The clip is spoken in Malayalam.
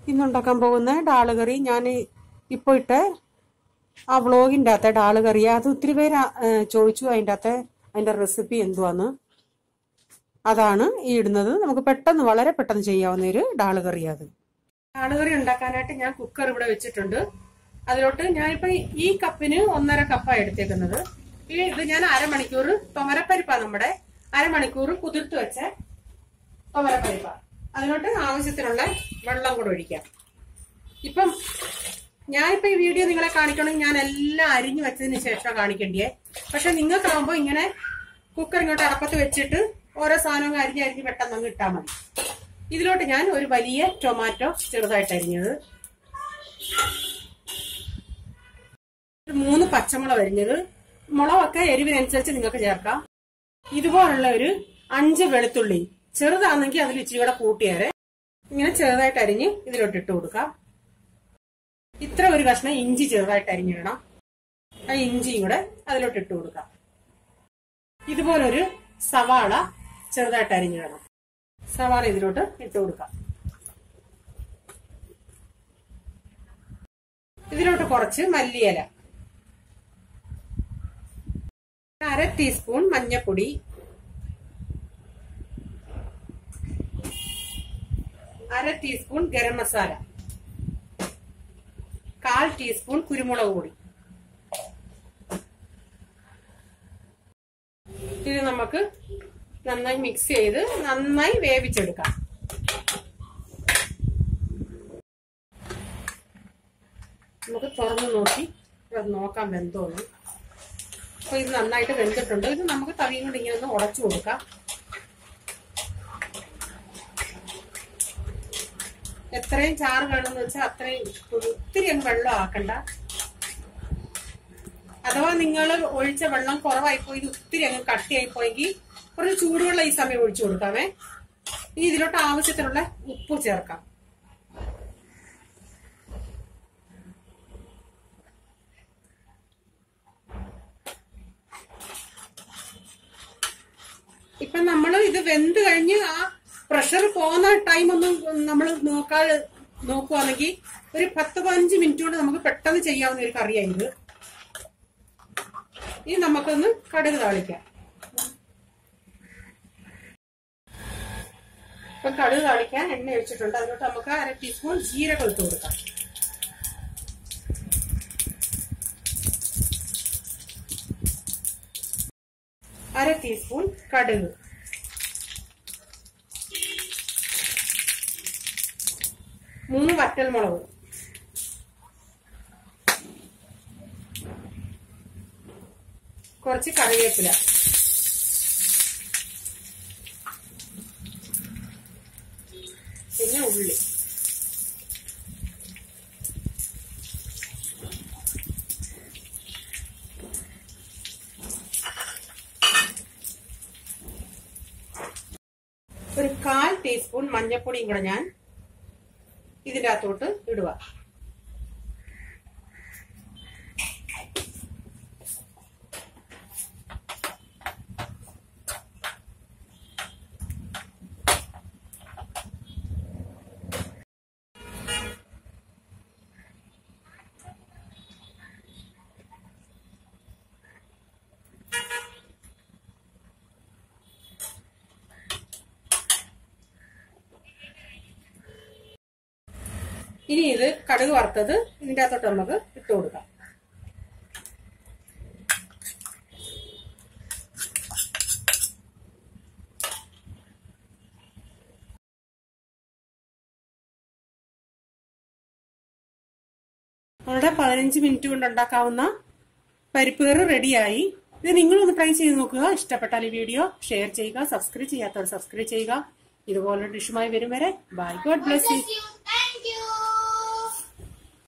ഇന്നുണ്ടാക്കാൻ പോകുന്ന ഡാള് കറി ഞാൻ ഇപ്പോൾ ഇട്ട ആ വ്ളോഗിൻ്റെ അകത്തെ ഡാള് കറി അത് ഒത്തിരി പേര് ആ, ഏ, ചോദിച്ചു അതിൻ്റെ അകത്തെ അതിൻ്റെ റെസിപ്പി എന്തുവാന്ന് അതാണ് ഈ ഇടുന്നത് നമുക്ക് പെട്ടെന്ന് വളരെ പെട്ടെന്ന് ചെയ്യാവുന്ന ഒരു ഡാള് കറി അത് ഡാള് കറി ഉണ്ടാക്കാനായിട്ട് ഞാൻ കുക്കർ ഇവിടെ വെച്ചിട്ടുണ്ട് അതിലോട്ട് ഞാനിപ്പോ ഈ കപ്പിന് ഒന്നര കപ്പാണ് എടുത്തേക്കുന്നത് ഈ ഇത് ഞാൻ അരമണിക്കൂർ തുമരപ്പരിപ്പാ നമ്മുടെ അരമണിക്കൂർ കുതിർത്ത് വെച്ച തുമരപ്പരിപ്പാ അതിലോട്ട് ആവശ്യത്തിനുള്ള വെള്ളം കൂടെ ഒഴിക്കാം ഇപ്പം ഞാനിപ്പോ ഈ വീഡിയോ നിങ്ങളെ കാണിക്കണമെങ്കിൽ ഞാൻ എല്ലാം അരിഞ്ഞു വെച്ചതിന് ശേഷം കാണിക്കേണ്ടിയേ പക്ഷെ നിങ്ങൾക്കാവുമ്പോ ഇങ്ങനെ കുക്കർ ഇങ്ങോട്ട് അടപ്പത്ത് വെച്ചിട്ട് ഓരോ സാധനവും അരിഞ്ഞ് അരിഞ്ഞ് പെട്ടെന്ന് അങ്ങ് ഇട്ടാൽ മതി ഇതിലോട്ട് ഞാൻ ഒരു വലിയ ടൊമാറ്റോ ചെറുതായിട്ട് അരിഞ്ഞത് ഒരു മൂന്ന് പച്ചമുളക് അരിഞ്ഞത് മുളകൊക്കെ എരിവിനനുസരിച്ച് നിങ്ങൾക്ക് ചേർക്കാം ഇതുപോലുള്ള ഒരു അഞ്ച് വെളുത്തുള്ളി ചെറുതാണെങ്കിൽ അതിൽ ഇച്ചിരി കൂടെ കൂട്ടിയേരെ ഇങ്ങനെ ചെറുതായിട്ട് അരിഞ്ഞ് ഇതിലോട്ട് ഇട്ട് കൊടുക്കാം ഇത്ര ഒരു കഷ്ണം ഇഞ്ചി ചെറുതായിട്ട് അരിഞ്ഞിടണം ആ ഇഞ്ചിയും കൂടെ അതിലോട്ട് ഇട്ട് കൊടുക്കാം ഇതുപോലൊരു സവാള ചെറുതായിട്ട് അരിഞ്ഞിടണം സവാള ഇതിലോട്ട് ഇട്ട് കൊടുക്കാം ഇതിലോട്ട് കുറച്ച് മല്ലിയില അര ടീസ്പൂൺ മഞ്ഞപ്പൊടി അര ടീസ്പൂൺ ഗരം മസാല കാൽ ടീസ്പൂൺ കുരുമുളക് പൊടി ഇത് നമുക്ക് നന്നായി മിക്സ് ചെയ്ത് നന്നായി വേവിച്ചെടുക്കാം നമുക്ക് തുറന്ന് നോക്കി അത് നോക്കാം വെന്തോന്ന് അപ്പൊ ഇത് നന്നായിട്ട് വെന്തിട്ടുണ്ട് ഇത് നമുക്ക് തവിയും കൊണ്ട് ഇങ്ങനെ ഒന്ന് ഉടച്ചു കൊടുക്കാം എത്രയും ചാറ് വേണമെന്ന് വെച്ചാൽ അത്രയും ഒത്തിരി അങ്ങ് വെള്ളം ആക്കണ്ട അഥവാ നിങ്ങൾ ഒഴിച്ച വെള്ളം കുറവായി പോയി ഇത് ഒത്തിരി അങ്ങ് കട്ടിയായി പോയെങ്കിൽ കുറച്ച് ചൂടുവെള്ളം ഈ സമയം ഒഴിച്ചു കൊടുക്കാമേ ഇനി ഇതിലോട്ട് ആവശ്യത്തിനുള്ള ഉപ്പ് ചേർക്കാം ഇപ്പൊ നമ്മൾ ഇത് വെന്ത് കഴിഞ്ഞ് ആ പ്രഷർ പോകുന്ന ടൈം ഒന്നും നമ്മൾ നോക്കാതെ നോക്കുവാണെങ്കിൽ ഒരു പത്ത് പതിനഞ്ച് മിനിറ്റ് കൊണ്ട് നമുക്ക് പെട്ടെന്ന് ചെയ്യാവുന്ന ഒരു കറിയായത് ഇനി നമുക്കൊന്ന് കടുക് താളിക്കാം ഇപ്പൊ കടുക് താളിക്കാൻ എണ്ണ ഒഴിച്ചിട്ടുണ്ട് അതിലോട്ട് നമുക്ക് അര ടീസ്പൂൺ ജീരകം ഇട്ട് കൊടുക്കാം അര ടീസ്പൂൺ കടുക് മൂന്ന് വറ്റൽമുളക് കുറച്ച് കറിവേപ്പില പിന്നെ ഉള്ളി ഒരു കാൽ ടീസ്പൂൺ മഞ്ഞൾപ്പൊടിയും കൂടെ ഞാൻ ഇതിൻ്റെ അകത്തോട്ട് ഇടുക ഇനി ഇത് കടുക് വറുത്തത് ഇതിൻ്റെ അകത്തോട്ട് നമുക്ക് ഇട്ട് കൊടുക്കാം നമ്മുടെ പതിനഞ്ച് മിനിറ്റ് കൊണ്ട് ഉണ്ടാക്കാവുന്ന പരിപ്പ് കറി റെഡിയായി ഇത് നിങ്ങളൊന്ന് ട്രൈ ചെയ്ത് നോക്കുക ഇഷ്ടപ്പെട്ടാൽ ഈ വീഡിയോ ഷെയർ ചെയ്യുക സബ്സ്ക്രൈബ് ചെയ്യാത്തവർ സബ്സ്ക്രൈബ് ചെയ്യുക ഇതുപോലെ ഡിഷുമായി വരും വരെ bye God bless you Thank you.